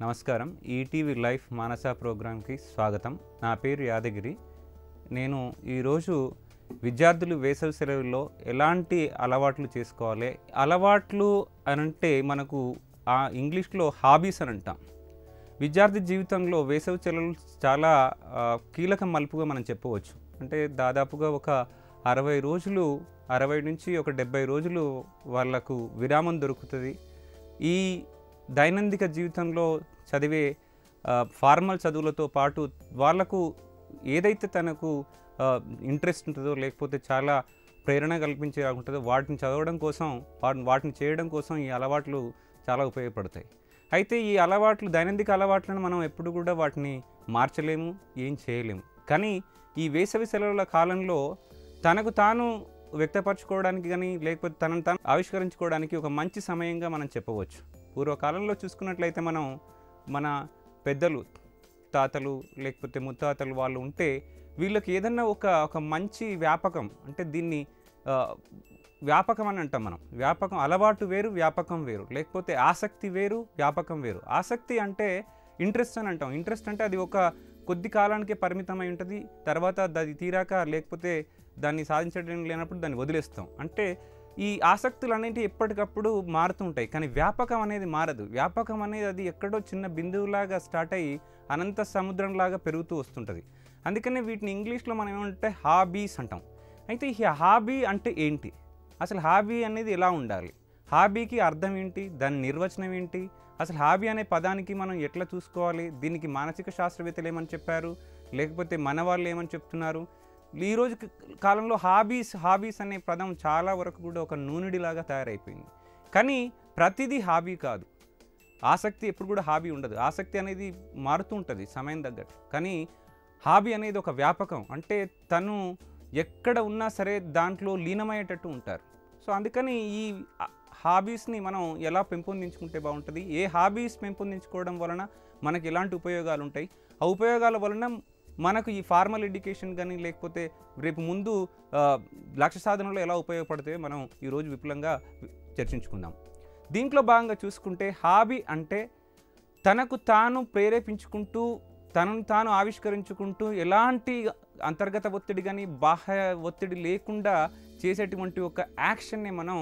నమస్కారం ETV life మానస ప్రోగ్రాంకి స్వాగతం నా పేరు యాదగిరి నేను ఈరోజు విద్యార్థులు వేసవి సెలవుల్లో ఎలాంటి అలవాట్లు చేసుకోవాలి అలవాట్లు అని అంటే మనకు ఆ ఇంగ్లీష్లో హాబీస్ అని అంటాం విద్యార్థి జీవితంలో వేసవి సెలవులు చాలా ఆ, కీలక మలుపుగా మనం చెప్పవచ్చు అంటే దాదాపుగా ఒక అరవై రోజులు అరవై నుంచి ఒక డెబ్బై రోజులు వాళ్ళకు విరామం దొరుకుతుంది ఈ దైనందిక జీవితంలో చదివే ఆ, ఫార్మల్ చదువులతో పాటు వాళ్ళకు ఏదైతే తనకు ఇంట్రెస్ట్ ఉంటుందో లేకపోతే చాలా ప్రేరణ కల్పించే ఉంటుందో వాటిని చదవడం కోసం వాటిని వాటిని చేయడం కోసం ఈ అలవాట్లు చాలా ఉపయోగపడతాయి అయితే ఈ అలవాట్లు దైనందిక అలవాట్లను మనం ఎప్పుడు కూడా వాటిని మార్చలేము ఏం చేయలేము కానీ ఈ వేసవి సెలవుల కాలంలో తనకు తాను వ్యక్తపరచుకోవడానికి కానీ లేకపోతే తనను తాను ఆవిష్కరించుకోవడానికి ఒక మంచి సమయంగా మనం చెప్పవచ్చు పూర్వకాలంలో చూసుకున్నట్లయితే మనం మన పెద్దలు తాతలు లేకపోతే ముత్తాతలు వాళ్ళు ఉంటే వీళ్ళకి ఏదన్నా ఒక ఒక మంచి వ్యాపకం అంటే దీన్ని ఆ, వ్యాపకం అని అంటాం మనం వ్యాపకం అలవాటు వేరు వ్యాపకం వేరు లేకపోతే ఆసక్తి వేరు వ్యాపకం వేరు ఆసక్తి అంటే ఇంట్రెస్ట్ అని అంటాం ఇంట్రెస్ట్ అంటే అది ఒక కొద్ది కాలానికే పరిమితమై ఉంటుంది తర్వాత అది తీరాక లేకపోతే దాన్ని సాధించడం లేనప్పుడు దాన్ని వదిలేస్తాం అంటే ఈ ఆసక్తులు అనేవి ఎప్పటికప్పుడు మారుతూ ఉంటాయి కానీ వ్యాపకం అనేది మారదు వ్యాపకం అనేది అది ఎక్కడో చిన్న బిందువులాగా స్టార్ట్ అయ్యి అనంత సముద్రంలాగా పెరుగుతూ వస్తుంటుంది అందుకనే వీటిని ఇంగ్లీష్లో మనం ఏమంటే హాబీస్ అంటాం అయితే ఈ హాబీ అంటే ఏంటి అసలు హాబీ అనేది ఎలా ఉండాలి హాబీకి అర్థం ఏంటి దాని నిర్వచనం ఏంటి అసలు హాబీ అనే పదానికి మనం ఎట్లా చూసుకోవాలి దీనికి మానసిక శాస్త్రవేత్తలు ఏమని చెప్పారు లేకపోతే మన వాళ్ళు ఏమని చెప్తున్నారు ఈ రోజు క- కాలంలో హాబీస్ హాబీస్ అనే పదం చాలా వరకు కూడా ఒక నూనెడిలాగా తయారైపోయింది కానీ ప్రతిదీ హాబీ కాదు ఆసక్తి ఎప్పుడు కూడా హాబీ ఉండదు ఆసక్తి అనేది మారుతూ ఉంటుంది సమయం తగ్గట్టు కానీ హాబీ అనేది ఒక వ్యాపకం అంటే తను ఎక్కడ ఉన్నా సరే దాంట్లో లీనమయ్యేటట్టు ఉంటారు సో అందుకని ఈ ఆ- హాబీస్ని మనం ఎలా పెంపొందించుకుంటే బాగుంటుంది ఏ హాబీస్ పెంపొందించుకోవడం వలన మనకి ఎలాంటి ఉపయోగాలు ఉంటాయి ఆ ఉపయోగాల వలన మనకు ఈ ఫార్మల్ ఎడ్యుకేషన్ కానీ లేకపోతే రేపు ముందు ఆ, లక్ష్య సాధనలో ఎలా ఉపయోగపడతాయో మనం ఈరోజు విపులంగా చర్చించుకుందాం దీంట్లో భాగంగా చూసుకుంటే హాబీ అంటే తనకు తాను ప్రేరేపించుకుంటూ తనను తాను ఆవిష్కరించుకుంటూ ఎలాంటి అంతర్గత ఒత్తిడి కానీ బాహ్య ఒత్తిడి లేకుండా చేసేటువంటి ఒక యాక్షన్ని మనం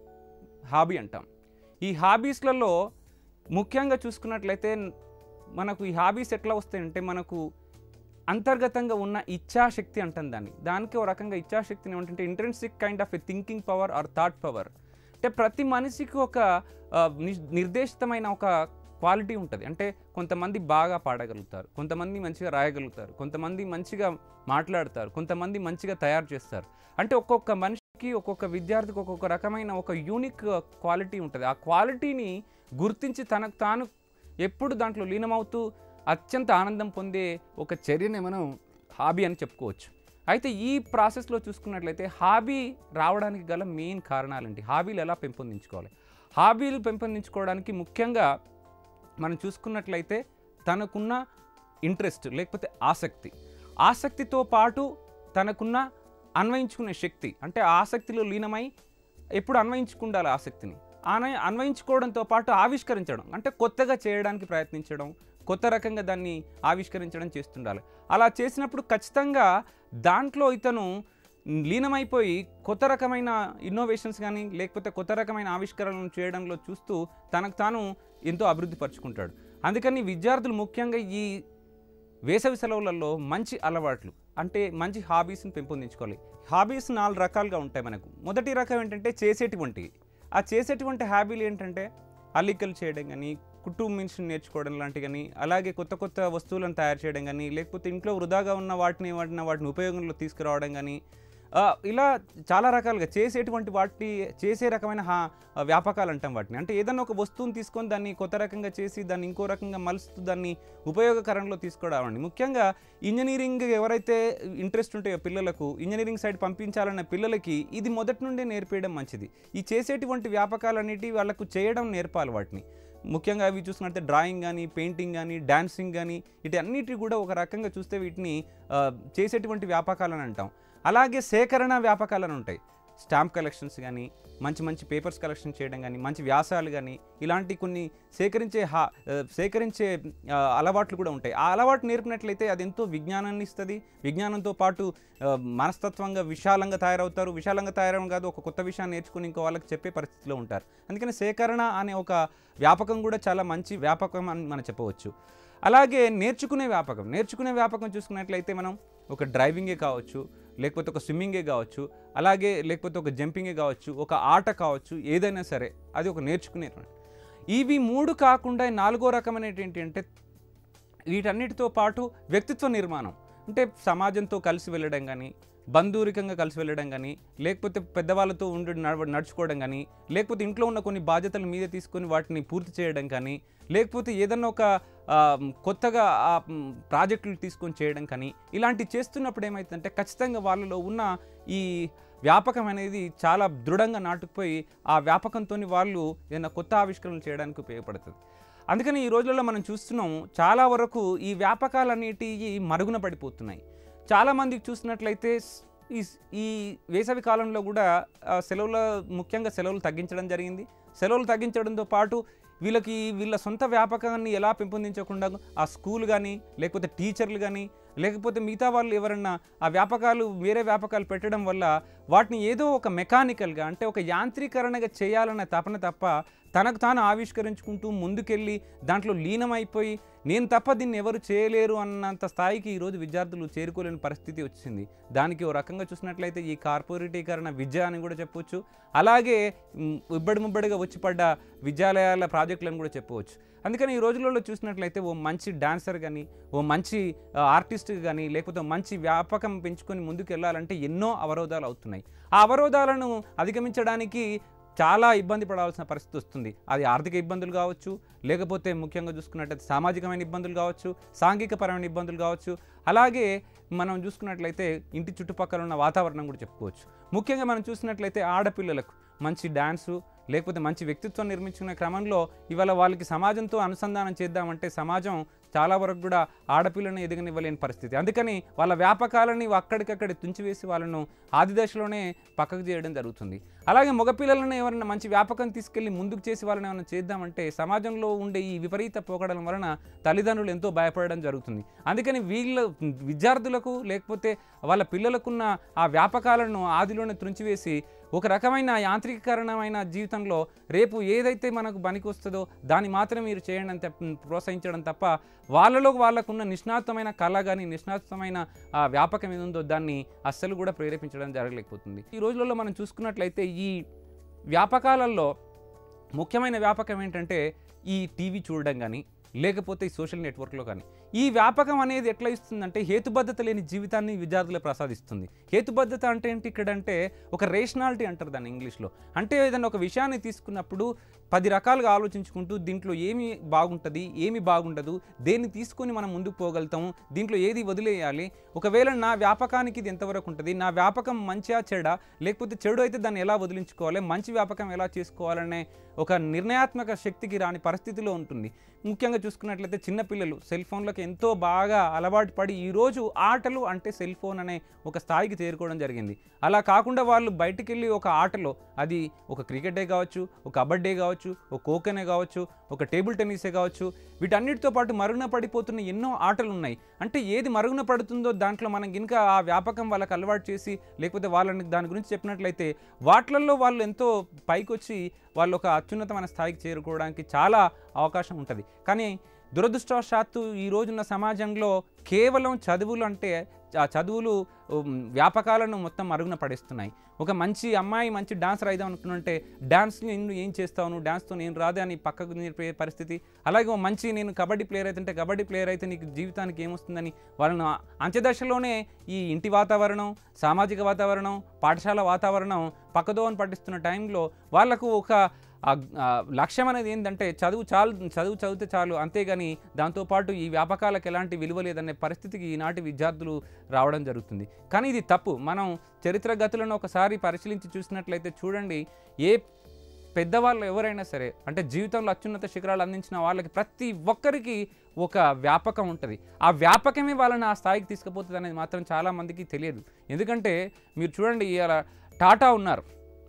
హాబీ అంటాం ఈ హాబీస్లలో ముఖ్యంగా చూసుకున్నట్లయితే మనకు ఈ హాబీస్ ఎట్లా వస్తాయంటే మనకు అంతర్గతంగా ఉన్న ఇచ్ఛాశక్తి అంటాం దాన్ని దానికి ఒక రకంగా ఇచ్ఛాశక్తిని ఏమంటే intrinsic kind of a thinking power or thought power అంటే ప్రతి మనిషికి ఒక ఆ, ని- నిర్దేశితమైన ఒక క్వాలిటీ ఉంటుంది అంటే కొంతమంది బాగా పాడగలుగుతారు కొంతమంది మంచిగా రాయగలుగుతారు కొంతమంది మంచిగా మాట్లాడతారు కొంతమంది మంచిగా తయారు చేస్తారు అంటే ఒక్కొక్క మనిషికి ఒక్కొక్క విద్యార్థికి ఒక్కొక్క రకమైన ఒక యూనిక్ క్వాలిటీ ఉంటుంది ఆ క్వాలిటీని గుర్తించి తనకు తాను ఎప్పుడు దాంట్లో లీనమవుతూ అత్యంత ఆనందం పొందే ఒక చర్యని మనం హాబీ అని చెప్పుకోవచ్చు అయితే ఈ ప్రాసెస్లో చూసుకున్నట్లయితే హాబీ రావడానికి గల మెయిన్ కారణాలండి హాబీలు ఎలా పెంపొందించుకోవాలి హాబీలు పెంపొందించుకోవడానికి ముఖ్యంగా మనం చూసుకున్నట్లయితే తనకున్న ఇంట్రెస్ట్ లేకపోతే ఆసక్తి ఆసక్తితో పాటు తనకున్న అన్వయించుకునే శక్తి అంటే ఆసక్తిలో లీనమై ఎప్పుడు అన్వయించుకుండాలి ఆసక్తిని ఆన అన్వయించుకోవడంతో పాటు ఆవిష్కరించడం అంటే కొత్తగా చేయడానికి ప్రయత్నించడం కొత్త రకంగా దాన్ని ఆవిష్కరించడం చేస్తుండాలి అలా చేసినప్పుడు ఖచ్చితంగా దాంట్లో ఇతను లీనమైపోయి కొత్త రకమైన ఇన్నోవేషన్స్ కానీ లేకపోతే కొత్త రకమైన ఆవిష్కరణలు చేయడంలో చూస్తూ తనకు తాను ఎంతో అభివృద్ధి పరుచుకుంటాడు అందుకని విద్యార్థులు ముఖ్యంగా ఈ వేసవి సెలవులలో మంచి అలవాట్లు అంటే మంచి హాబీస్ని పెంపొందించుకోవాలి హాబీస్ నాలుగు రకాలుగా ఉంటాయి మనకు మొదటి రకం ఏంటంటే చేసేటువంటివి ఆ చేసేటువంటి హ్యాబీలు ఏంటంటే అల్లికలు చేయడం కానీ కుటుంబ మిషన్ నేర్చుకోవడం లాంటి కానీ అలాగే కొత్త కొత్త వస్తువులను తయారు చేయడం కానీ లేకపోతే ఇంట్లో వృధాగా ఉన్న వాటిని వాటిని వాటిని ఉపయోగంలో తీసుకురావడం కానీ ఆ, ఇలా చాలా రకాలుగా చేసేటువంటి వాటి చేసే రకమైన హా వ్యాపకాలు అంటాం వాటిని అంటే ఏదైనా ఒక వస్తువుని తీసుకొని దాన్ని కొత్త రకంగా చేసి దాన్ని ఇంకో రకంగా మలుస్తూ దాన్ని ఉపయోగకరంలో తీసుకురావండి ముఖ్యంగా ఇంజనీరింగ్ ఎవరైతే ఇంట్రెస్ట్ ఉంటాయో పిల్లలకు ఇంజనీరింగ్ సైడ్ పంపించాలన్న పిల్లలకి ఇది మొదటి నుండే నేర్పేయడం మంచిది ఈ చేసేటువంటి వ్యాపకాలన్నిటి వాళ్ళకు చేయడం నేర్పాలి వాటిని ముఖ్యంగా అవి చూసుకున్నట్టే డ్రాయింగ్ కానీ పెయింటింగ్ కానీ డాన్సింగ్ కానీ ఇటు అన్నిటి కూడా ఒక రకంగా చూస్తే వీటిని ఆ, చేసేటువంటి వ్యాపకాలని అంటాం అలాగే సేకరణ వ్యాపకాలని ఉంటాయి స్టాంప్ కలెక్షన్స్ కానీ మంచి మంచి పేపర్స్ కలెక్షన్ చేయడం కానీ మంచి వ్యాసాలు కానీ ఇలాంటి కొన్ని సేకరించే హా ఆ, సేకరించే ఆ, అలవాట్లు కూడా ఉంటాయి ఆ అలవాటు నేర్పినట్లయితే అది ఎంతో విజ్ఞానాన్ని ఇస్తుంది విజ్ఞానంతో పాటు ఆ, మనస్తత్వంగా విశాలంగా తయారవుతారు విశాలంగా తయారవడం కాదు ఒక కొత్త విషయాన్ని నేర్చుకుని ఇంకో వాళ్ళకి చెప్పే పరిస్థితిలో ఉంటారు అందుకని సేకరణ అనే ఒక వ్యాపకం కూడా చాలా మంచి వ్యాపకం అని మనం చెప్పవచ్చు అలాగే నేర్చుకునే వ్యాపకం నేర్చుకునే వ్యాపకం చూసుకున్నట్లయితే మనం ఒక డ్రైవింగే కావచ్చు లేకపోతే ఒక స్విమ్మింగే కావచ్చు అలాగే లేకపోతే ఒక జంపింగే కావచ్చు ఒక ఆట కావచ్చు ఏదైనా సరే అది ఒక నేర్చుకునేటువంటి ఇవి మూడు కాకుండా నాలుగో రకమైనటువంటి ఏంటి అంటే వీటన్నిటితో పాటు వ్యక్తిత్వ నిర్మాణం అంటే సమాజంతో కలిసి వెళ్ళడం కానీ బంధూరికంగా కలిసి వెళ్ళడం కానీ లేకపోతే పెద్దవాళ్ళతో ఉండి నడవ నడుచుకోవడం కానీ లేకపోతే ఇంట్లో ఉన్న కొన్ని బాధ్యతలు మీద తీసుకొని వాటిని పూర్తి చేయడం కానీ లేకపోతే ఏదన్నా ఒక ఆ, కొత్తగా ఆ మ్, ప్రాజెక్టులు తీసుకొని చేయడం కానీ ఇలాంటివి చేస్తున్నప్పుడు ఏమవుతుందంటే ఖచ్చితంగా వాళ్ళలో ఉన్న ఈ వ్యాపకం అనేది చాలా దృఢంగా నాటుకుపోయి ఆ వ్యాపకంతో వాళ్ళు ఏదైనా కొత్త ఆవిష్కరణలు చేయడానికి ఉపయోగపడుతుంది అందుకని ఈ రోజుల్లో మనం చూస్తున్నాం చాలా వరకు ఈ వ్యాపకాలన్నిటివి మరుగున పడిపోతున్నాయి చాలామందికి చూసినట్లయితే స్- ఈ స్- ఈ వేసవి కాలంలో కూడా ఆ, సెలవుల ముఖ్యంగా సెలవులు తగ్గించడం జరిగింది సెలవులు తగ్గించడంతో పాటు వీళ్ళకి వీళ్ళ సొంత వ్యాపకాన్ని ఎలా పెంపొందించకుండా ఆ స్కూల్ కానీ లేకపోతే టీచర్లు కానీ లేకపోతే మిగతా వాళ్ళు ఎవరన్నా ఆ వ్యాపకాలు వేరే వ్యాపకాలు పెట్టడం వల్ల వాటిని ఏదో ఒక మెకానికల్గా అంటే ఒక యాంత్రీకరణగా చేయాలన్న తపన తప్ప తనకు తాను ఆవిష్కరించుకుంటూ ముందుకెళ్ళి దాంట్లో లీనమైపోయి నేను తప్ప దీన్ని ఎవరు చేయలేరు అన్నంత స్థాయికి ఈరోజు విద్యార్థులు చేరుకోలేని పరిస్థితి వచ్చింది దానికి ఓ రకంగా చూసినట్లయితే ఈ కార్పొరేటీకరణ విద్య అని కూడా చెప్పవచ్చు అలాగే మ్, ఇబ్బడి ముబ్బడిగా వచ్చి పడ్డ విద్యాలయాల ప్రాజెక్టులను కూడా చెప్పవచ్చు అందుకని ఈ రోజులలో చూసినట్లయితే ఓ మంచి డాన్సర్ కానీ ఓ మంచి ఆర్టిస్ట్ కానీ లేకపోతే ఓ మంచి వ్యాపకం పెంచుకొని ముందుకు వెళ్ళాలంటే ఎన్నో అవరోధాలు అవుతున్నాయి ఆ అవరోధాలను అధిగమించడానికి చాలా ఇబ్బంది పడాల్సిన పరిస్థితి వస్తుంది అది ఆర్థిక ఇబ్బందులు కావచ్చు లేకపోతే ముఖ్యంగా చూసుకున్నట్లయితే సామాజికమైన ఇబ్బందులు కావచ్చు సాంఘికపరమైన ఇబ్బందులు కావచ్చు అలాగే మనం చూసుకున్నట్లయితే ఇంటి చుట్టుపక్కల ఉన్న వాతావరణం కూడా చెప్పుకోవచ్చు ముఖ్యంగా మనం చూసినట్లయితే ఆడపిల్లలకు మంచి డ్యాన్సు లేకపోతే మంచి వ్యక్తిత్వం నిర్మించుకునే క్రమంలో ఇవాళ వాళ్ళకి సమాజంతో అనుసంధానం చేద్దామంటే సమాజం చాలా వరకు కూడా ఆడపిల్లను ఎదగనివ్వలేని పరిస్థితి అందుకని వాళ్ళ వ్యాపకాలని అక్కడికక్కడ తుంచివేసి వాళ్ళను ఆది దశలోనే పక్కకు చేయడం జరుగుతుంది అలాగే మగపిల్లలను ఎవరైనా మంచి వ్యాపకం తీసుకెళ్ళి ముందుకు చేసి వాళ్ళని ఏమైనా చేద్దామంటే సమాజంలో ఉండే ఈ విపరీత పోకడల వలన తల్లిదండ్రులు ఎంతో భయపడడం జరుగుతుంది అందుకని వీళ్ళ విద్యార్థులకు లేకపోతే వాళ్ళ పిల్లలకున్న ఆ వ్యాపకాలను ఆదిలోనే త్రుంచివేసి ఒక రకమైన యాంత్రికీకరణమైన జీవితంలో రేపు ఏదైతే మనకు పనికి వస్తుందో దాన్ని మాత్రం మీరు చేయండి అని తెప్ప- ప్రోత్సహించడం తప్ప వాళ్ళలో వాళ్ళకున్న నిష్ణాతమైన కళ కానీ నిష్ణాతమైన ఆ వ్యాపకం ఏది ఉందో దాన్ని అస్సలు కూడా ప్రేరేపించడం జరగలేకపోతుంది ఈ రోజులలో మనం చూసుకున్నట్లయితే ఈ వ్యాపకాలలో ముఖ్యమైన వ్యాపకం ఏంటంటే ఈ టీవీ చూడడం కానీ లేకపోతే ఈ సోషల్ నెట్వర్క్లో కానీ ఈ వ్యాపకం అనేది ఎట్లా ఇస్తుందంటే హేతుబద్ధత లేని జీవితాన్ని విద్యార్థులకు ప్రసాదిస్తుంది హేతుబద్ధత అంటే ఏంటి ఇక్కడ అంటే ఒక రేషనాలిటీ అంటారు దాన్ని ఇంగ్లీష్లో అంటే ఏదైనా ఒక విషయాన్ని తీసుకున్నప్పుడు పది రకాలుగా ఆలోచించుకుంటూ దీంట్లో ఏమి బాగుంటుంది ఏమి బాగుండదు దేన్ని తీసుకొని మనం ముందుకు పోగలుగుతాము దీంట్లో ఏది వదిలేయాలి ఒకవేళ నా వ్యాపకానికి ఇది ఎంతవరకు ఉంటుంది నా వ్యాపకం మంచిగా చెడా లేకపోతే చెడు అయితే దాన్ని ఎలా వదిలించుకోవాలి మంచి వ్యాపకం ఎలా చేసుకోవాలనే ఒక నిర్ణయాత్మక శక్తికి రాని పరిస్థితిలో ఉంటుంది ముఖ్యంగా చూసుకున్నట్లయితే చిన్నపిల్లలు సెల్ ఫోన్లకు ఎంతో బాగా అలవాటు పడి ఈరోజు ఆటలు అంటే సెల్ ఫోన్ అనే ఒక స్థాయికి చేరుకోవడం జరిగింది అలా కాకుండా వాళ్ళు బయటికి వెళ్ళి ఒక ఆటలో అది ఒక క్రికెటే కావచ్చు ఒక కబడ్డీ కావచ్చు ఒక ఖోఖోనే కావచ్చు ఒక టేబుల్ టెన్నిసే కావచ్చు వీటన్నిటితో పాటు మరుగున పడిపోతున్న ఎన్నో ఆటలు ఉన్నాయి అంటే ఏది మరుగున పడుతుందో దాంట్లో మనం ఇంకా ఆ వ్యాపకం వాళ్ళకి అలవాటు చేసి లేకపోతే వాళ్ళని దాని గురించి చెప్పినట్లయితే వాటిలలో వాళ్ళు ఎంతో పైకొచ్చి వాళ్ళు ఒక అత్యున్నతమైన స్థాయికి చేరుకోవడానికి చాలా అవకాశం ఉంటుంది కానీ దురదృష్టవశాత్తు ఈ రోజున్న సమాజంలో కేవలం చదువులు అంటే ఆ చదువులు ఉమ్, వ్యాపకాలను మొత్తం మరుగున పడేస్తున్నాయి ఒక మంచి అమ్మాయి మంచి డాన్సర్ అయిదాం అనుకుంటుంటే డాన్స్ నేను ఏం చేస్తావు నువ్వు డాన్స్తో నేను రాదే అని పక్కకు నేర్పే పరిస్థితి అలాగే ఓ మంచి నేను కబడ్డీ ప్లేయర్ అయితే కబడ్డీ ప్లేయర్ అయితే నీకు జీవితానికి ఏమొస్తుందని వాళ్ళను అంత్యదశలోనే ఈ ఇంటి వాతావరణం సామాజిక వాతావరణం పాఠశాల వాతావరణం పక్కదోవని పట్టిస్తున్న టైంలో వాళ్ళకు ఒక ఆ ఆ లక్ష్యం అనేది ఏంటంటే చదువు చాలు చదువు చదివితే చాలు అంతేగాని దాంతోపాటు ఈ వ్యాపకాలకు ఎలాంటి విలువ లేదనే పరిస్థితికి ఈనాటి విద్యార్థులు రావడం జరుగుతుంది కానీ ఇది తప్పు మనం చరిత్ర గతులను ఒకసారి పరిశీలించి చూసినట్లయితే చూడండి ఏ పెద్దవాళ్ళు ఎవరైనా సరే అంటే జీవితంలో అత్యున్నత శిఖరాలు అందించిన వాళ్ళకి ప్రతి ఒక్కరికి ఒక వ్యాపకం ఉంటుంది ఆ వ్యాపకమే వాళ్ళని ఆ స్థాయికి తీసుకుపోతుంది అనేది మాత్రం చాలామందికి తెలియదు ఎందుకంటే మీరు చూడండి ఇలా టాటా ఉన్నారు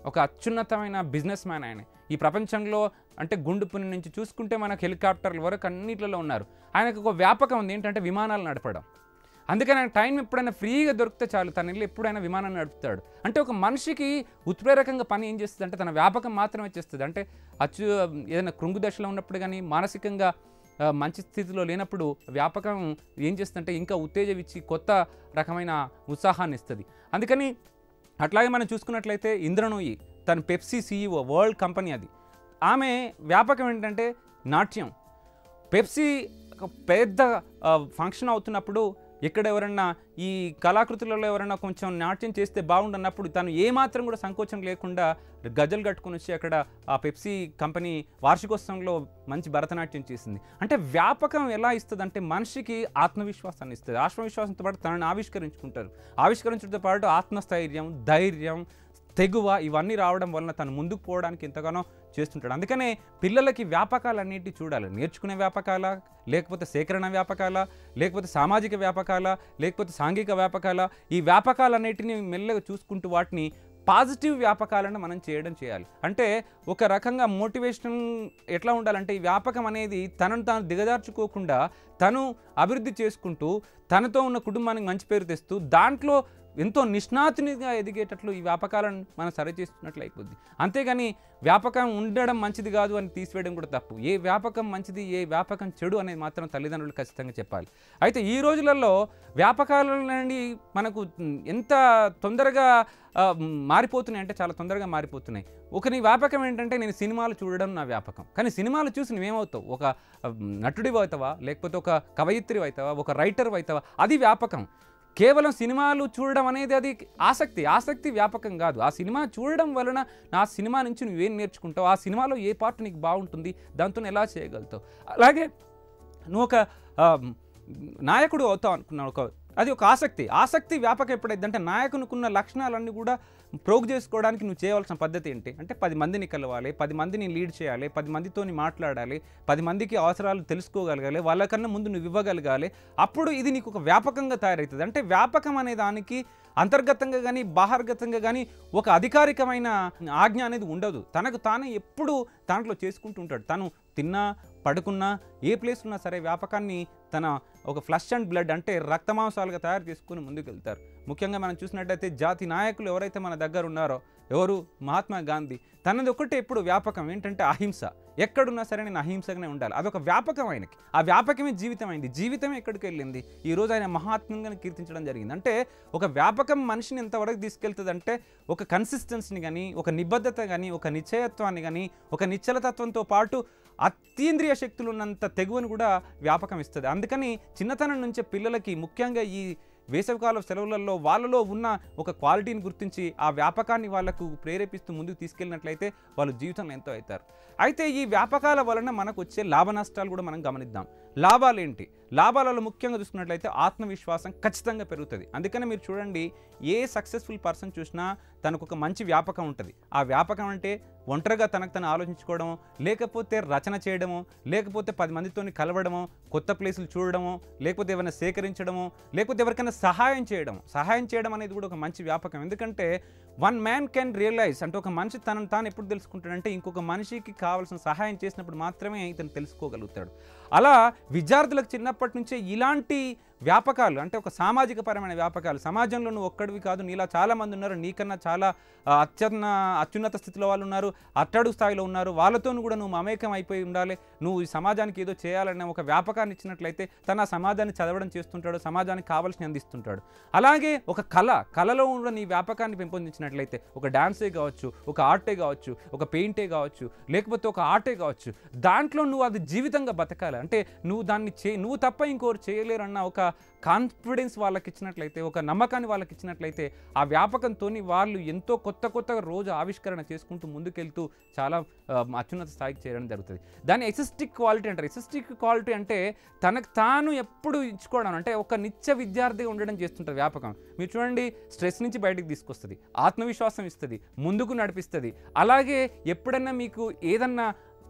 ఒక అత్యున్నతమైన బిజినెస్ మ్యాన్ ఆయన ఈ ప్రపంచంలో అంటే గుండుపుని నుంచి చూసుకుంటే మనకు హెలికాప్టర్ల వరకు అన్నిట్లలో ఉన్నారు ఆయనకు ఒక వ్యాపకం ఉంది ఏంటంటే విమానాలు నడపడం అందుకని ఆయన టైం ఎప్పుడైనా ఫ్రీగా దొరికితే చాలు తన ఇల్లు ఎప్పుడైనా విమానం నడుపుతాడు అంటే ఒక మనిషికి ఉత్ప్రేరకంగా పని ఏం చేస్తుంది అంటే తన వ్యాపకం మాత్రమే చేస్తుంది అంటే అచ్చు ఏదైనా కృంగు దశలో ఉన్నప్పుడు కానీ మానసికంగా ఆ, మంచి స్థితిలో లేనప్పుడు వ్యాపకం ఏం చేస్తుందంటే ఇంకా ఉత్తేజం ఇచ్చి కొత్త రకమైన ఉత్సాహాన్ని ఇస్తుంది అందుకని అట్లాగే మనం చూసుకున్నట్లయితే ఇంద్రనోయి తన పెప్సీ సీఈఓ వరల్డ్ కంపెనీ అది ఆమె వ్యాపకం ఏంటంటే నాట్యం పెప్సీ ఒక పెద్ద ఆ, ఫంక్షన్ అవుతున్నప్పుడు ఇక్కడ ఎవరన్నా ఈ కళాకృతులలో ఎవరైనా కొంచెం నాట్యం చేస్తే బాగుండన్నప్పుడు తను ఏమాత్రం కూడా సంకోచం లేకుండా గజలు కట్టుకుని వచ్చి అక్కడ ఆ పెప్సీ కంపెనీ వార్షికోత్సవంలో మంచి భరతనాట్యం చేసింది అంటే వ్యాపకం ఎలా ఇస్తుంది అంటే మనిషికి ఆత్మవిశ్వాసాన్ని ఇస్తుంది ఆత్మవిశ్వాసంతో పాటు తనని ఆవిష్కరించుకుంటారు ఆవిష్కరించడంతో పాటు ఆత్మస్థైర్యం ధైర్యం తెగువ ఇవన్నీ రావడం వలన తను ముందుకు పోవడానికి ఎంతగానో చేస్తుంటాడు అందుకనే పిల్లలకి వ్యాపకాలన్నిటి చూడాలి నేర్చుకునే వ్యాపకాల లేకపోతే సేకరణ వ్యాపకాల లేకపోతే సామాజిక వ్యాపకాల లేకపోతే సాంఘిక వ్యాపకాల ఈ వ్యాపకాలన్నిటిని మెల్లగా చూసుకుంటూ వాటిని పాజిటివ్ వ్యాపకాలను మనం చేయడం చేయాలి అంటే ఒక రకంగా మోటివేషన్ ఎట్లా ఉండాలంటే ఈ వ్యాపకం అనేది తనను తాను దిగజార్చుకోకుండా తను అభివృద్ధి చేసుకుంటూ తనతో ఉన్న కుటుంబానికి మంచి పేరు తెస్తూ దాంట్లో ఎంతో నిష్ణాతునిగా ఎదిగేటట్లు ఈ వ్యాపకాలను మనం సరిచేస్తున్నట్లు అయిపోద్ది అంతేగాని వ్యాపకం ఉండడం మంచిది కాదు అని తీసివేయడం కూడా తప్పు ఏ వ్యాపకం మంచిది ఏ వ్యాపకం చెడు అనేది మాత్రం తల్లిదండ్రులు ఖచ్చితంగా చెప్పాలి అయితే ఈ రోజులలో వ్యాపకాల నుండి మనకు ఎంత తొందరగా ఆ, మారిపోతున్నాయి అంటే చాలా తొందరగా మారిపోతున్నాయి ఒక నీ వ్యాపకం ఏంటంటే నేను సినిమాలు చూడడం నా వ్యాపకం కానీ సినిమాలు చూసి నువ్వేమవుతావు ఒక ఆ, నటుడివి అవుతావా లేకపోతే ఒక కవయిత్రి అవుతావా ఒక రైటర్ అవుతావా అది వ్యాపకం కేవలం సినిమాలు చూడడం అనేది అది ఆసక్తి ఆసక్తి వ్యాపకం కాదు ఆ సినిమా చూడడం వలన ఆ సినిమా నుంచి నువ్వేం నేర్చుకుంటావు ఆ సినిమాలో ఏ పార్ట్ నీకు బాగుంటుంది దాంతో ఎలా చేయగలుగుతావు అలాగే నువ్వు ఒక ఆ, నాయకుడు అవుతావు అనుకున్నావు ఒక అది ఒక ఆసక్తి ఆసక్తి వ్యాపకం ఎప్పుడైతే అంటే నాయకునికున్న లక్షణాలన్నీ కూడా ప్రోగ్ చేసుకోవడానికి నువ్వు చేయవలసిన పద్ధతి ఏంటి అంటే పది మందిని కలవాలి పది మందిని లీడ్ చేయాలి పది మందితోని మాట్లాడాలి పది మందికి అవసరాలు తెలుసుకోగలగాలి వాళ్ళకన్నా ముందు నువ్వు ఇవ్వగలగాలి అప్పుడు ఇది నీకు ఒక వ్యాపకంగా తయారవుతుంది అంటే వ్యాపకం అనే దానికి అంతర్గతంగా కానీ బాహర్గతంగా కానీ ఒక అధికారికమైన ఆజ్ఞ అనేది ఉండదు తనకు తానే ఎప్పుడు దాంట్లో చేసుకుంటూ ఉంటాడు తను తిన్నా పడుకున్నా ఏ ప్లేస్ ఉన్నా సరే వ్యాపకాన్ని తన ఒక ఫ్లష్ అండ్ బ్లడ్ అంటే రక్తమాంసాలుగా తయారు చేసుకుని ముందుకు వెళ్తారు ముఖ్యంగా మనం చూసినట్టయితే జాతి నాయకులు ఎవరైతే మన దగ్గర ఉన్నారో ఎవరు మహాత్మా గాంధీ తనది ఒకటే ఎప్పుడు వ్యాపకం ఏంటంటే అహింస ఎక్కడున్నా సరే నేను అహింసగానే ఉండాలి అదొక వ్యాపకం ఆయనకి ఆ వ్యాపకమే జీవితం అయింది జీవితమే ఎక్కడికి వెళ్ళింది ఈ రోజు ఆయన మహాత్మంగా కీర్తించడం జరిగింది అంటే ఒక వ్యాపకం మనిషిని ఎంతవరకు తీసుకెళ్తుంది అంటే ఒక కన్సిస్టెన్సీని కానీ ఒక నిబద్ధత కానీ ఒక నిశ్చయత్వాన్ని కానీ ఒక నిశ్చలతత్వంతో పాటు అతీంద్రియ శక్తులు ఉన్నంత తెగువను కూడా వ్యాపకం ఇస్తుంది అందుకని చిన్నతనం నుంచే పిల్లలకి ముఖ్యంగా ఈ వేసవికాల సెలవులలో వాళ్ళలో ఉన్న ఒక క్వాలిటీని గుర్తించి ఆ వ్యాపకాన్ని వాళ్ళకు ప్రేరేపిస్తూ ముందుకు తీసుకెళ్ళినట్లయితే వాళ్ళు జీవితంలో ఎంతో అవుతారు అయితే ఈ వ్యాపకాల వలన మనకు వచ్చే లాభ నష్టాలు కూడా మనం గమనిద్దాం లాభాలు ఏంటి లాభాలలో ముఖ్యంగా చూసుకున్నట్లయితే ఆత్మవిశ్వాసం ఖచ్చితంగా పెరుగుతుంది అందుకని మీరు చూడండి ఏ సక్సెస్ఫుల్ పర్సన్ చూసినా తనకు ఒక మంచి వ్యాపకం ఉంటుంది ఆ వ్యాపకం అంటే ఒంటరిగా తనకు తను ఆలోచించుకోవడమో లేకపోతే రచన చేయడమో లేకపోతే పది మందితోని కలవడమో కొత్త ప్లేసులు చూడడమో లేకపోతే ఏమైనా సేకరించడమో లేకపోతే ఎవరికైనా సహాయం చేయడం సహాయం చేయడం అనేది కూడా ఒక మంచి వ్యాపకం ఎందుకంటే వన్ మ్యాన్ కెన్ రియలైజ్ అంటే ఒక మనిషి తనను తాను ఎప్పుడు తెలుసుకుంటాడంటే ఇంకొక మనిషికి కావాల్సిన సహాయం చేసినప్పుడు మాత్రమే ఇతను తెలుసుకోగలుగుతాడు అలా విద్యార్థులకు చిన్నప్పటి నుంచే ఇలాంటి వ్యాపకాలు అంటే ఒక సామాజిక పరమైన వ్యాపకాలు సమాజంలో నువ్వు ఒక్కడివి కాదు నీలా చాలా మంది ఉన్నారు నీకన్నా చాలా ఆ, అత్యున్న అత్యున్నత స్థితిలో వాళ్ళు ఉన్నారు అట్టడుగు స్థాయిలో ఉన్నారు వాళ్ళతో కూడా నువ్వు మమేకం అయిపోయి ఉండాలి నువ్వు ఈ సమాజానికి ఏదో చేయాలనే ఒక వ్యాపకాన్ని ఇచ్చినట్లయితే తన ఆ సమాజాన్ని చదవడం చేస్తుంటాడు సమాజానికి కావాల్సిన అందిస్తుంటాడు అలాగే ఒక కళ కళలో ఉన్న నీ వ్యాపకాన్ని పెంపొందించినట్లయితే ఒక డాన్సే కావచ్చు ఒక ఆర్టే కావచ్చు ఒక పెయింటే కావచ్చు లేకపోతే ఒక ఆర్టే కావచ్చు దాంట్లో నువ్వు అది జీవితంగా బతకాలి అంటే నువ్వు దాన్ని చే నువ్వు తప్ప ఇంకోరు చేయలేరన్న ఒక కాన్ఫిడెన్స్ వాళ్ళకి ఇచ్చినట్లయితే ఒక నమ్మకాన్ని వాళ్ళకి ఇచ్చినట్లయితే ఆ వ్యాపకంతో వాళ్ళు ఎంతో కొత్త కొత్తగా రోజు ఆవిష్కరణ చేసుకుంటూ ముందుకెళ్తూ చాలా ఆ, అత్యున్నత స్థాయికి చేరడం జరుగుతుంది దాన్ని ఎసిస్టిక్ క్వాలిటీ అంటారు ఎసిస్టిక్ క్వాలిటీ అంటే తనకు తాను ఎప్పుడు ఇచ్చుకోవడం అంటే ఒక నిత్య విద్యార్థిగా ఉండడం చేస్తుంటుంది వ్యాపకం మీరు చూడండి స్ట్రెస్ నుంచి బయటకు తీసుకొస్తుంది ఆత్మవిశ్వాసం ఇస్తుంది ముందుకు నడిపిస్తుంది అలాగే ఎప్పుడన్నా మీకు ఏదన్నా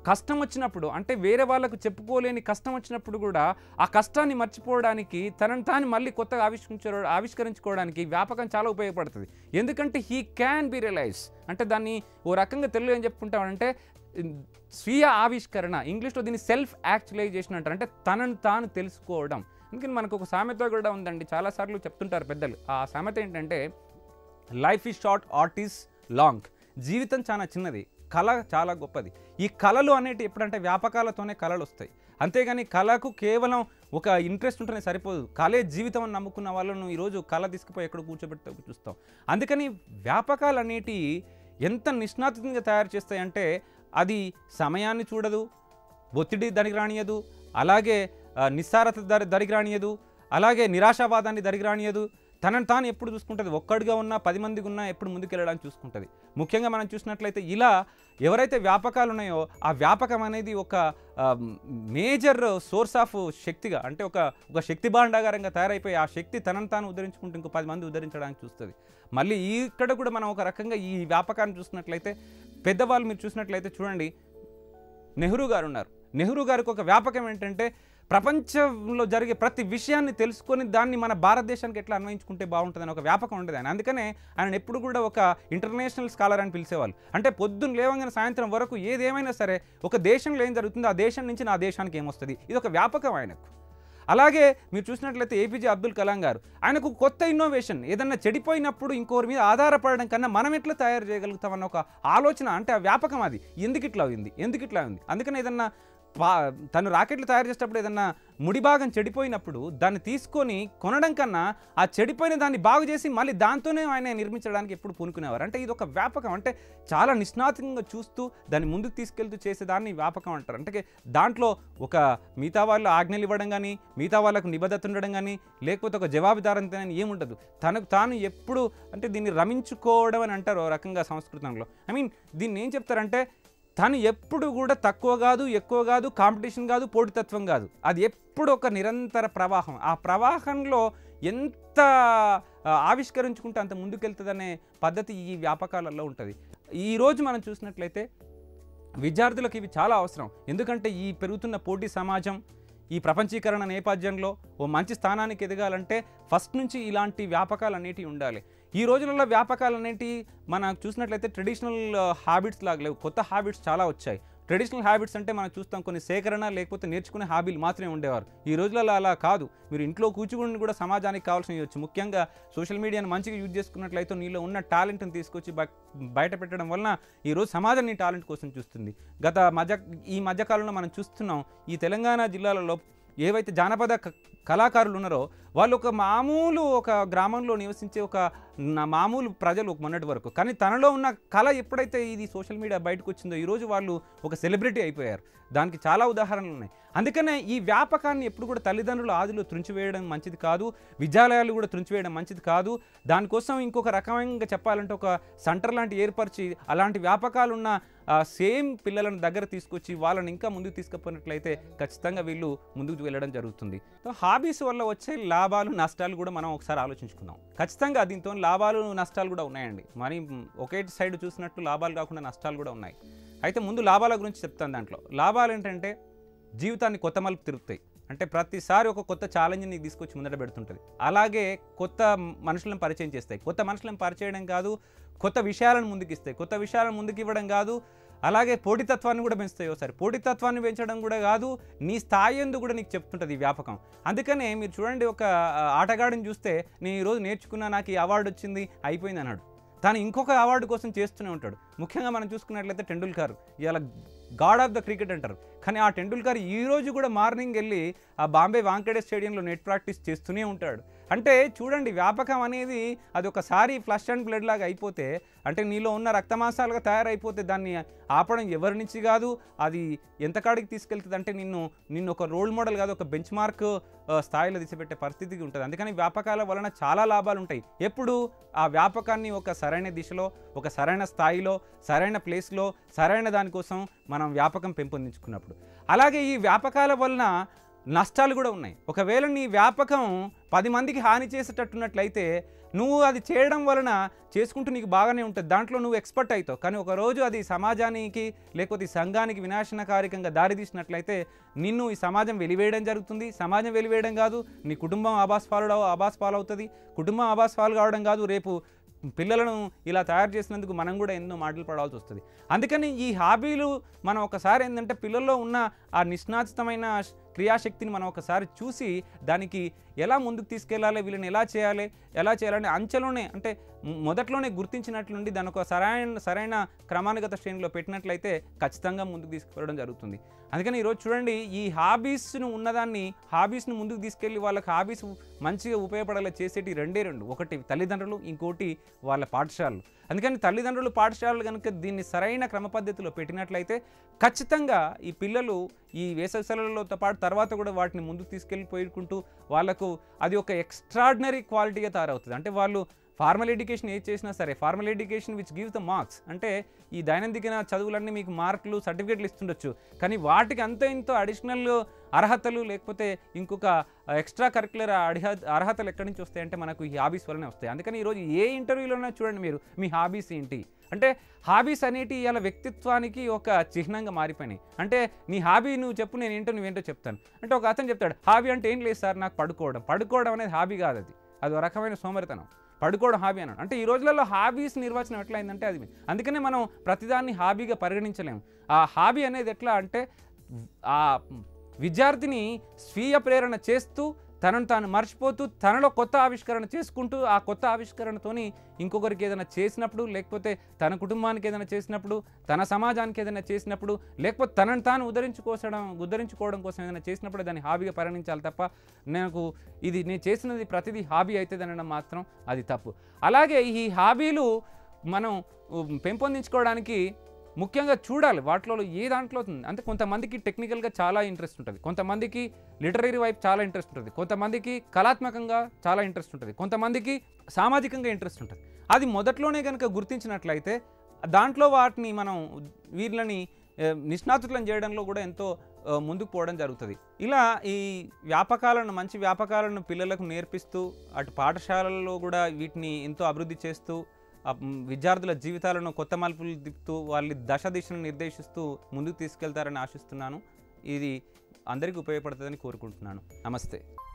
కష్టం వచ్చినప్పుడు అంటే వేరే వాళ్ళకు చెప్పుకోలేని కష్టం వచ్చినప్పుడు కూడా ఆ కష్టాన్ని మర్చిపోవడానికి తనని తాను మళ్ళీ కొత్తగా ఆవిష్కరించ ఆవిష్కరించుకోవడానికి వ్యాపకం చాలా ఉపయోగపడుతుంది ఎందుకంటే హీ క్యాన్ బి రియలైజ్ అంటే దాన్ని ఓ రకంగా తెలుగు ఏం చెప్పుకుంటామంటే ఉమ్, స్వీయ ఆవిష్కరణ ఇంగ్లీష్లో దీన్ని సెల్ఫ్ యాక్చువలైజేషన్ అంటారు అంటే తనను తాను తెలుసుకోవడం అందుకని మనకు ఒక సామెత కూడా ఉందండి చాలాసార్లు చెప్తుంటారు పెద్దలు ఆ సామెత ఏంటంటే life is short art is long జీవితం చాలా చిన్నది కళ చాలా గొప్పది ఈ కళలు అనేటి ఎప్పుడంటే వ్యాపకాలతోనే కళలు వస్తాయి అంతేగాని కళకు కేవలం ఒక ఇంట్రెస్ట్ ఉంటేనే సరిపోదు కళే జీవితం అని నమ్ముకున్న వాళ్ళను ఈరోజు కళ తీసుకుపోయి ఎక్కడ కూర్చోబెట్టి చూస్తాం అందుకని వ్యాపకాలు అనేటి ఎంత నిష్ణాతంగా తయారు చేస్తాయంటే అది సమయాన్ని చూడదు ఒత్తిడి దరికి రానియదు అలాగే ఆ, నిస్సారత దరి దరికి రానియదు అలాగే నిరాశావాదాన్ని దరికి రానియదు తనను తాను ఎప్పుడు చూసుకుంటుంది ఒక్కడిగా ఉన్నా పది మందికి ఉన్నా ఎప్పుడు ముందుకెళ్ళడానికి చూసుకుంటుంది ముఖ్యంగా మనం చూసినట్లయితే ఇలా ఎవరైతే వ్యాపకాలు ఉన్నాయో ఆ వ్యాపకం అనేది ఒక మేజర్ సోర్స్ ఆఫ్ శక్తిగా అంటే ఒక ఒక శక్తి భాండాగారంగా తయారైపోయి ఆ శక్తి తనను తాను ఉద్ధరించుకుంటూ ఇంకో పది మంది ఉద్ధరించడానికి చూస్తుంది మళ్ళీ ఇక్కడ కూడా మనం ఒక రకంగా ఈ వ్యాపకాన్ని చూసినట్లయితే పెద్దవాళ్ళు మీరు చూసినట్లయితే చూడండి నెహ్రూ గారు ఉన్నారు నెహ్రూ గారికి ఒక వ్యాపకం ఏంటంటే ప్రపంచంలో జరిగే ప్రతి విషయాన్ని తెలుసుకొని దాన్ని మన భారతదేశానికి ఎట్లా అన్వయించుకుంటే బాగుంటుందని ఒక వ్యాపకం ఉండేది ఆయన అందుకనే ఆయన ఎప్పుడు కూడా ఒక ఇంటర్నేషనల్ స్కాలర్ అని పిలిచేవాళ్ళు అంటే పొద్దున్న లేవగానే సాయంత్రం వరకు ఏదేమైనా సరే ఒక దేశంలో ఏం జరుగుతుందో ఆ దేశం నుంచి నా దేశానికి ఏమొస్తుంది ఇది ఒక వ్యాపకం ఆయనకు అలాగే మీరు చూసినట్లయితే ఏపీజే అబ్దుల్ కలాం గారు ఆయనకు కొత్త ఇన్నోవేషన్ ఏదన్నా చెడిపోయినప్పుడు ఇంకోరి మీద ఆధారపడడం కన్నా మనం ఎట్లా తయారు చేయగలుగుతామన్న ఒక ఆలోచన అంటే ఆ వ్యాపకం అది ఎందుకు ఇట్లా ఉంది ఎందుకు ఇట్లా ఉంది అందుకని ఏదన్నా పా తను రాకెట్లు తయారు చేసేటప్పుడు ఏదన్నా ముడి భాగం చెడిపోయినప్పుడు దాన్ని తీసుకొని కొనడం కన్నా ఆ చెడిపోయిన దాన్ని బాగు చేసి మళ్ళీ దాంతోనే ఆయన నిర్మించడానికి ఎప్పుడు పూనుకునేవారు అంటే ఇది ఒక వ్యాపకం అంటే చాలా నిష్ణాతంగా చూస్తూ దాన్ని ముందుకు తీసుకెళ్తూ చేసేదాన్ని వ్యాపకం అంటారు అంటే దాంట్లో ఒక మిగతా వాళ్ళు ఆజ్ఞలు ఇవ్వడం కానీ మిగతా వాళ్ళకు నిబద్ధత ఉండడం కానీ లేకపోతే ఒక జవాబుదారంతో ఏముండదు తనకు తాను ఎప్పుడు అంటే దీన్ని రమించుకోవడం అని అంటారు ఓ రకంగా సంస్కృతంలో ఐ మీన్ దీన్ని ఏం చెప్తారంటే తను ఎప్పుడు కూడా తక్కువ కాదు ఎక్కువ కాదు కాంపిటీషన్ కాదు పోటీతత్వం కాదు అది ఎప్పుడు ఒక నిరంతర ప్రవాహం ఆ ప్రవాహంలో ఎంత ఆ, ఆవిష్కరించుకుంటే అంత ముందుకెళ్తుందనే పద్ధతి ఈ వ్యాపకాలలో ఉంటుంది ఈరోజు మనం చూసినట్లయితే విద్యార్థులకు ఇవి చాలా అవసరం ఎందుకంటే ఈ పెరుగుతున్న పోటీ సమాజం ఈ ప్రపంచీకరణ నేపథ్యంలో ఓ మంచి స్థానానికి ఎదగాలంటే ఫస్ట్ నుంచి ఇలాంటి వ్యాపకాలు అనేటివి ఉండాలి ఈ రోజులలో వ్యాపకాలు అనేటివి మనం చూసినట్లయితే ట్రెడిషనల్ హ్యాబిట్స్ లాగా లేవు కొత్త హ్యాబిట్స్ చాలా వచ్చాయి ట్రెడిషనల్ హ్యాబిట్స్ అంటే మనం చూస్తాం కొన్ని సేకరణ లేకపోతే నేర్చుకునే హాబీలు మాత్రమే ఉండేవారు ఈ రోజులలో అలా కాదు మీరు ఇంట్లో కూర్చుని కూడా సమాజానికి కావాల్సిన ఇవ్వచ్చు ముఖ్యంగా సోషల్ మీడియాను మంచిగా యూజ్ చేసుకున్నట్లయితే నీలో ఉన్న టాలెంట్ని తీసుకొచ్చి బ- బయట పెట్టడం వలన ఈరోజు సమాజం నీ టాలెంట్ కోసం చూస్తుంది గత మధ్య ఈ మధ్యకాలంలో మనం చూస్తున్నాం ఈ తెలంగాణ జిల్లాలలో ఏవైతే జానపద క- కళాకారులు ఉన్నారో వాళ్ళు ఒక మామూలు ఒక గ్రామంలో నివసించే ఒక నా మామూలు ప్రజలు మొన్నటి వరకు కానీ తనలో ఉన్న కళ ఎప్పుడైతే ఇది సోషల్ మీడియా బయటకు వచ్చిందో ఈరోజు వాళ్ళు ఒక సెలబ్రిటీ అయిపోయారు దానికి చాలా ఉదాహరణలు ఉన్నాయి అందుకనే ఈ వ్యాపకాన్ని ఎప్పుడు కూడా తల్లిదండ్రుల ఆదిలో త్రుంచివేయడం మంచిది కాదు విద్యాలయాలు కూడా త్రుంచివేయడం మంచిది కాదు దానికోసం ఇంకొక రకంగా చెప్పాలంటే ఒక సెంటర్ లాంటి ఏర్పరిచి అలాంటి వ్యాపకాలు ఉన్న సేమ్ పిల్లలను దగ్గర తీసుకొచ్చి వాళ్ళని ఇంకా ముందుకు తీసుకుపోయినట్లయితే ఖచ్చితంగా వీళ్ళు ముందుకు వెళ్ళడం జరుగుతుంది సో హాబీస్ వల్ల వచ్చే లాభాలు నష్టాలు కూడా మనం ఒకసారి ఆలోచించుకుందాం ఖచ్చితంగా దీంతో లాభాలు నష్టాలు కూడా ఉన్నాయండి మరి మ్, ఒకే సైడ్ చూసినట్టు లాభాలు కాకుండా నష్టాలు కూడా ఉన్నాయి అయితే ముందు లాభాల గురించి చెప్తాను దాంట్లో లాభాలు ఏంటంటే జీవితాన్ని కొత్త మలుపు తిరుగుతాయి అంటే ప్రతిసారి ఒక కొత్త ఛాలెంజ్ని నీకు తీసుకొచ్చి ముందట పెడుతుంటుంది అలాగే కొత్త మనుషులను పరిచయం చేస్తాయి కొత్త మనుషులను పరిచయం కాదు కొత్త విషయాలను ముందుకు ఇస్తాయి కొత్త విషయాలను ముందుకు ఇవ్వడం కాదు అలాగే పోటీతత్వాన్ని కూడా పెంచుతాయి ఒకసారి పోటీతత్వాన్ని పెంచడం కూడా కాదు నీ స్థాయి ఎందు కూడా నీకు చెప్తుంటుంది ఈ వ్యాపకం అందుకనే మీరు చూడండి ఒక ఆ, ఆటగాడిని చూస్తే నేను ఈరోజు నేర్చుకున్నా నాకు ఈ అవార్డు వచ్చింది అయిపోయింది అన్నాడు తాను ఇంకొక అవార్డు కోసం చేస్తూనే ఉంటాడు ముఖ్యంగా మనం చూసుకున్నట్లయితే టెండూల్కర్ ఇవాళ గాడ్ ఆఫ్ ద క్రికెట్ అంటారు కానీ ఆ టెండూల్కర్ ఈ రోజు కూడా మార్నింగ్ వెళ్ళి ఆ బాంబే వాంకడే స్టేడియంలో నెట్ ప్రాక్టీస్ చేస్తూనే ఉంటాడు అంటే చూడండి వ్యాపకం అనేది అది ఒకసారి ఫ్లష్ అండ్ బ్లడ్ లాగా అయిపోతే అంటే నీలో ఉన్న రక్తమాంసాలుగా తయారైపోతే దాన్ని ఆపడం ఎవరి నుంచి కాదు అది ఎంత కాడికి తీసుకెళ్తుంది అంటే నిన్ను నిన్ను ఒక రోల్ మోడల్ కాదు ఒక బెంచ్ మార్క్ స్థాయిలో తీసిపెట్టే పరిస్థితికి ఉంటుంది అందుకని వ్యాపకాల వలన చాలా లాభాలు ఉంటాయి ఎప్పుడు ఆ వ్యాపకాన్ని ఒక సరైన దిశలో ఒక సరైన స్థాయిలో సరైన ప్లేస్లో సరైన దానికోసం మనం వ్యాపకం పెంపొందించుకున్నప్పుడు అలాగే ఈ వ్యాపకాల వలన నష్టాలు కూడా ఉన్నాయి ఒకవేళ నీ వ్యాపకం పది మందికి హాని చేసేటట్టున్నట్లయితే నువ్వు అది చేయడం వలన చేసుకుంటూ నీకు బాగానే ఉంటుంది దాంట్లో నువ్వు ఎక్స్పర్ట్ అవుతావు కానీ ఒక రోజు అది సమాజానికి లేకపోతే ఈ సంఘానికి వినాశనకారికంగా దారితీసినట్లయితే నిన్ను ఈ సమాజం వెలివేయడం జరుగుతుంది సమాజం వెలివేయడం కాదు నీ కుటుంబం ఆబాస్ పాలు ఆబాస్ పాలవుతుంది కుటుంబం ఆబాస్ పాలు కావడం కాదు రేపు పిల్లలను ఇలా తయారు చేసినందుకు మనం కూడా ఎన్నో మాటలు పడాల్సి వస్తుంది అందుకని ఈ హాబీలు మనం ఒకసారి ఏంటంటే పిల్లల్లో ఉన్న ఆ నిష్ణాచితమైన క్రియాశక్తిని మనం ఒకసారి చూసి దానికి ఎలా ముందుకు తీసుకెళ్ళాలి వీళ్ళని ఎలా చేయాలి ఎలా చేయాలని అంచెలోనే అంటే మ్- మొదట్లోనే గుర్తించినట్లుండి దాని ఒక సరైన సరైన క్రమానుగత శ్రేణిలో పెట్టినట్లయితే ఖచ్చితంగా ముందుకు తీసుకువెళ్ళడం జరుగుతుంది అందుకని ఈరోజు చూడండి ఈ హాబీస్ను ఉన్నదాన్ని హాబీస్ను ముందుకు తీసుకెళ్ళి వాళ్ళకి హాబీస్ మంచిగా ఉపయోగపడేలా చేసేటి రెండే రెండు ఒకటి తల్లిదండ్రులు ఇంకోటి వాళ్ళ పాఠశాలలు అందుకని తల్లిదండ్రులు పాఠశాలలు కనుక దీన్ని సరైన క్రమ పద్ధతిలో పెట్టినట్లయితే ఖచ్చితంగా ఈ పిల్లలు ఈ వేసవి సెలవులతో పాటు తర్వాత కూడా వాటిని ముందుకు తీసుకెళ్ళిపోయికుంటూ వాళ్ళకు అది ఒక ఎక్స్ట్రాడినరీ క్వాలిటీగా తయారవుతుంది అంటే వాళ్ళు ఫార్మల్ ఎడ్యుకేషన్ ఏది చేసినా సరే formal education which gives the marks అంటే ఈ దైనందిన చదువులన్నీ మీకు మార్కులు సర్టిఫికేట్లు ఇస్తుండొచ్చు కానీ వాటికి అంత ఇంతో అడిషనల్ అర్హతలు లేకపోతే ఇంకొక ఎక్స్ట్రా కరిక్యులర్ అర్హ అర్హతలు ఎక్కడి నుంచి వస్తాయంటే మనకు ఈ హాబీస్ వల్లనే వస్తాయి అందుకని ఈరోజు ఏ ఇంటర్వ్యూలోనే చూడండి మీరు మీ హాబీస్ ఏంటి అంటే హాబీస్ అనేటి ఇలా వ్యక్తిత్వానికి ఒక చిహ్నంగా మారిపోయినాయి అంటే నీ హాబీ నువ్వు చెప్పు నేను ఏంటో నువ్వేంటో చెప్తాను అంటే ఒక అతను చెప్తాడు హాబీ అంటే ఏం లేదు సార్ నాకు పడుకోవడం పడుకోవడం అనేది హాబీ కాదు అది అది ఒక రకమైన సోమరితనం పడుకోవడం హాబీ అన్నాడు అంటే ఈ రోజులలో హాబీస్ నిర్వచనం ఎట్లా అయిందంటే అది అందుకనే మనం ప్రతిదాన్ని హాబీగా పరిగణించలేము ఆ హాబీ అనేది ఎట్లా అంటే ఆ విద్యార్థిని స్వీయ ప్రేరణ చేస్తూ తనను తాను మర్చిపోతూ తనలో కొత్త ఆవిష్కరణ చేసుకుంటూ ఆ కొత్త ఆవిష్కరణతోని ఇంకొకరికి ఏదైనా చేసినప్పుడు లేకపోతే తన కుటుంబానికి ఏదైనా చేసినప్పుడు తన సమాజానికి ఏదైనా చేసినప్పుడు లేకపోతే తనను తాను ఉద్ధరించుకోసడం ఉద్ధరించుకోవడం కోసం ఏదైనా చేసినప్పుడు దాన్ని హాబీగా పరిగణించాలి తప్ప నాకు ఇది నేను చేసినది ప్రతిదీ హాబీ అవుతుంది అనడం మాత్రం అది తప్పు అలాగే ఈ హాబీలు మనం ఉమ్, పెంపొందించుకోవడానికి ముఖ్యంగా చూడాలి వాటిలో ఏ దాంట్లో ఉంది అంటే కొంతమందికి టెక్నికల్గా చాలా ఇంట్రెస్ట్ ఉంటుంది కొంతమందికి లిటరీ వైపు చాలా ఇంట్రెస్ట్ ఉంటుంది కొంతమందికి కళాత్మకంగా చాలా ఇంట్రెస్ట్ ఉంటుంది కొంతమందికి సామాజికంగా ఇంట్రెస్ట్ ఉంటుంది అది మొదట్లోనే కనుక గుర్తించినట్లయితే దాంట్లో వాటిని మనం వీళ్ళని ఏ, నిష్ణాతులను చేయడంలో కూడా ఎంతో ఆ, ముందుకు పోవడం జరుగుతుంది ఇలా ఈ వ్యాపకాలను మంచి వ్యాపకాలను పిల్లలకు నేర్పిస్తూ అటు పాఠశాలల్లో కూడా వీటిని ఎంతో అభివృద్ధి చేస్తూ ఆ, మ్, విద్యార్థుల జీవితాలను కొత్త మలుపులు తిప్పుతూ వాళ్ళ దశ దిశను నిర్దేశిస్తూ ముందుకు తీసుకెళ్తారని ఆశిస్తున్నాను ఇది అందరికీ ఉపయోగపడుతుందని కోరుకుంటున్నాను నమస్తే